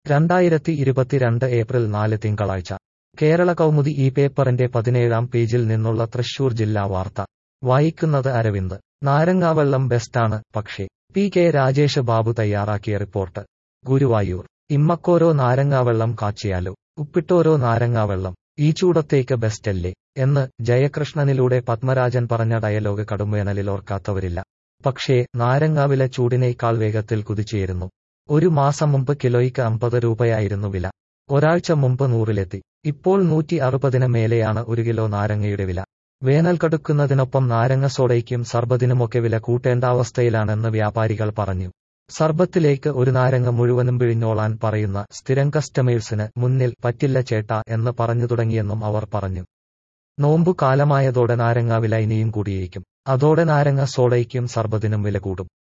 രണ്ടായിരത്തി ഇരുപത്തിരണ്ട് ഏപ്രിൽ നാല് തിങ്കളാഴ്ച കേരള കൗമുദി ഈ പേപ്പറിന്റെ പതിനേഴാം പേജിൽ നിന്നുള്ള തൃശൂർ ജില്ലാ വാർത്ത വായിക്കുന്നത് അരവിന്ദ് നാരങ്ങാവെള്ളം ബെസ്റ്റാണ് പക്ഷേ പി കെ രാജേഷ് ബാബു തയ്യാറാക്കിയ റിപ്പോർട്ട് ഗുരുവായൂർ ഇമ്മക്കോരോ നാരങ്ങാവെള്ളം കാച്ചിയാലോ ഉപ്പിട്ടോരോ നാരങ്ങാവെള്ളം ഈ ചൂടത്തേക്ക് ബെസ്റ്റല്ലേ എന്ന് ജയകൃഷ്ണനിലൂടെ പത്മരാജൻ പറഞ്ഞ ഡയലോഗ് കടുംവേനലിൽ ഓർക്കാത്തവരില്ല പക്ഷേ നാരങ്ങാവില ചൂടിനേക്കാൾ വേഗത്തിൽ കുതിച്ചുയരുന്നു ഒരു മാസം മുമ്പ് കിലോയ്ക്ക് അമ്പത് രൂപയായിരുന്നു വില ഒരാഴ്ച മുമ്പ് നൂറിലെത്തി ഇപ്പോൾ നൂറ്റി അറുപതിന് മേലെയാണ് ഒരു കിലോ നാരങ്ങയുടെ വില വേനൽ കടുക്കുന്നതിനൊപ്പം നാരങ്ങ സോഡയ്ക്കും സർബത്തിനുമൊക്കെ വില കൂട്ടേണ്ട അവസ്ഥയിലാണെന്ന് വ്യാപാരികൾ പറഞ്ഞു സർബത്തിലേക്ക് ഒരു നാരങ്ങ മുഴുവനും പിഴിഞ്ഞോളാൻ പറയുന്ന സ്ഥിരം കസ്റ്റമേഴ്സിന് മുന്നിൽ പറ്റില്ല ചേട്ടാ എന്ന് പറഞ്ഞു തുടങ്ങിയെന്നും അവർ പറഞ്ഞു നോമ്പു കാലമായതോടെ നാരങ്ങ വില ഇനിയും കൂടിയേക്കും അതോടെ നാരങ്ങ സോഡയ്ക്കും സർബത്തിനും വില കൂടും